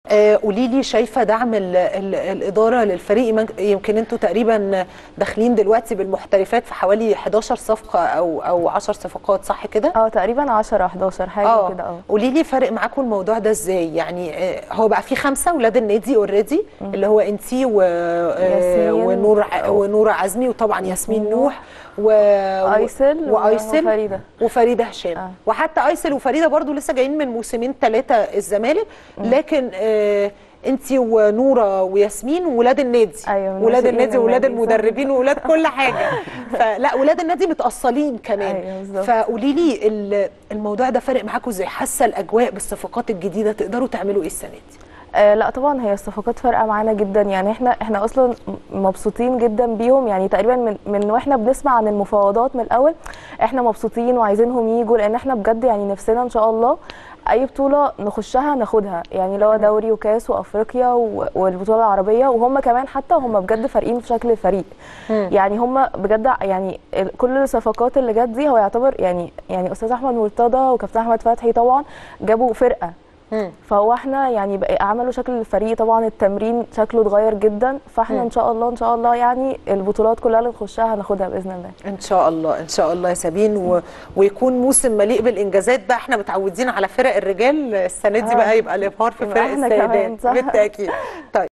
آه، قولي لي شايفه دعم ال ال الاداره للفريق يمكن- يمكن انتوا تقريبا داخلين دلوقتي بالمحترفات في حوالي 11 صفقه او او 10 صفقات صح كده؟ اه تقريبا 10 11 حاجه كده اه قولي لي فارق معاكم الموضوع ده ازاي يعني آه، هو بقى في خمسه ولاد النادي اوريدي اللي هو انتي و آه، ياسمين. ونور ع- ونور عزمي وطبعا ياسمين نوح و ايسل وايسل وفريده وفريده هشام آه. وحتى ايسل وفريده برضو لسه جايين من موسمين ثلاثه الزمالك لكن آه انتي ونوره وياسمين وولاد النادي أيوة، من ولاد ناشئين النادي وولاد النادي، صح. المدربين وولاد كل حاجه فلا ولاد النادي متاصلين كمان أيوة، بالظبط. فقولي لي ال- الموضوع ده فارق معاكم ازاي حاسه الاجواء بالصفقات الجديده تقدروا تعملوا ايه السنه دي آه لا طبعا هي الصفقات فارقه معانا جدا يعني احنا احنا اصلا مبسوطين جدا بيهم يعني تقريبا من من واحنا بنسمع عن المفاوضات من الاول احنا مبسوطين وعايزينهم يجوا لان احنا بجد يعني نفسنا ان شاء الله اي بطوله نخشها ناخدها يعني اللي هو دوري وكاس وافريقيا و- والبطوله العربيه وهم كمان حتى هم بجد فارقين في شكل الفريق يعني هم بجد يعني ال- كل الصفقات اللي جت دي هو يعتبر يعني يعني استاذ احمد مرتضى وكابتن احمد فتحي طبعا جابوا فرقه فهو احنا يعني بقى عملوا شكل الفريق طبعا التمرين شكله اتغير جدا فاحنا ان شاء الله ان شاء الله يعني البطولات كلها اللي نخشها هناخدها باذن الله ان شاء الله ان شاء الله يا سابين و... ويكون موسم مليء بالانجازات بقى احنا متعودين على فرق الرجال السنه دي آه. بقى يبقى الابهار في يبقى فرق احنا كمان، السيدات صح. بالتاكيد طيب